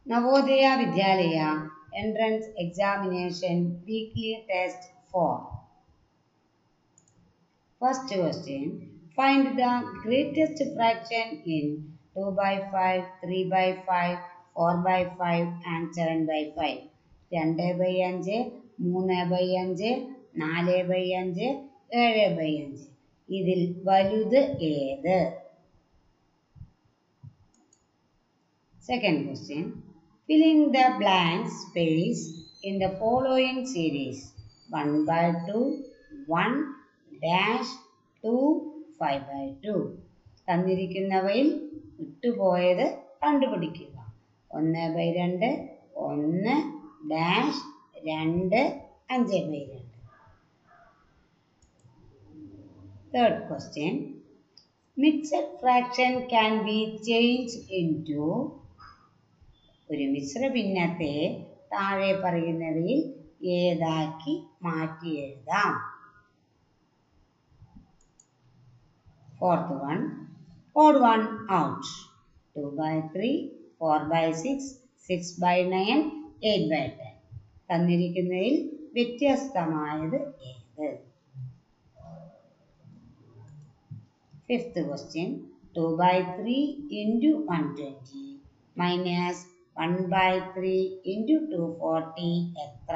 Navodaya Vidyalaya Entrance Examination Weekly Test 4. First question. Find the greatest fraction in 2 by 5, 3 by 5, 4 by 5 and 7 by 5. രണ്ട് by അഞ്ച് മൂന്ന് by അഞ്ച് നാല് by അഞ്ച് ഏഴ് ബൈ അഞ്ച് ഇതിൽ വലുത് ഏത് second question filling the blank space in the following series 1 by 2 1 dash 2 5 by 2 തന്നിരിക്കുന്നവയിൽ വിട്ടുപോയത് കണ്ടുപിടിക്കുക ഒന്ന് ബൈ രണ്ട് ഒന്ന് ഡാഷ് രണ്ട് അഞ്ച് ബൈ രണ്ട് third question mixed fraction can be change into ഒരു മിശ്ര ഭിന്നത്തെ താഴെ പറയുന്നവയിൽ ഏതാക്കി മാറ്റി എഴുതാം fourth one odd one out two by three four by six six by nine eight by ten തന്നിരിക്കുന്നതിൽ വ്യത്യസ്തമായത് ഏത് fifth question two by three into one twenty minus one by three into two forty എത്ര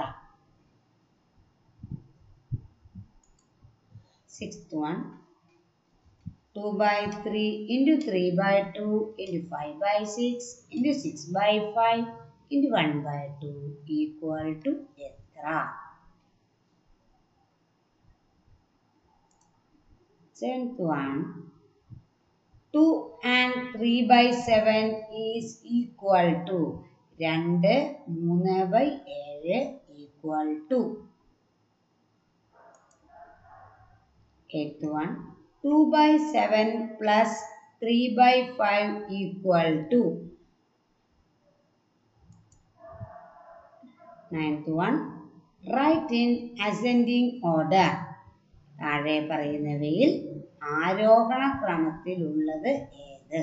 sixth one two by three into three by two into five by six into six by five into one by two equal to എത്ര seventh one 2 and 3 by 7 is equal to 2 3 by 7 equal to 8th one 2 by 7 plus 3 by 5 equal to 9th one write in ascending order താഴെ പറയുന്നവയിൽ ആരോഹണ ക്രമത്തിലുള്ളത് ഏത്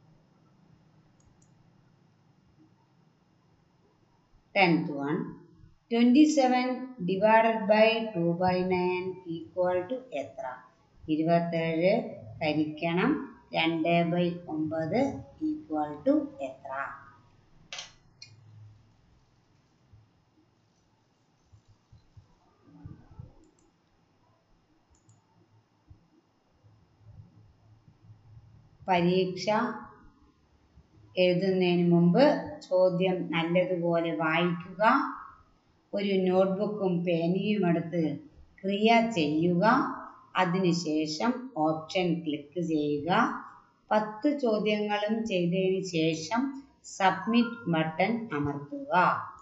tenth one twenty seven divided by two by nine equal to എത്ര ഇരുപത്തേഴ് ഹരിക്കണം രണ്ട് by ഒമ്പത് ഈക്വൽ ടു എത്ര പരീക്ഷ എഴുതുന്നതിന് മുമ്പ് ചോദ്യം നല്ലതുപോലെ വായിക്കുക ഒരു നോട്ട്ബുക്കും പേനയും എടുത്ത് ക്രിയ ചെയ്യുക അതിനുശേഷം ഓപ്ഷൻ ക്ലിക്ക് ചെയ്യുക പത്ത് ചോദ്യങ്ങളും ചെയ്തതിന് ശേഷം സബ്മിറ്റ് ബട്ടൺ അമർത്തുക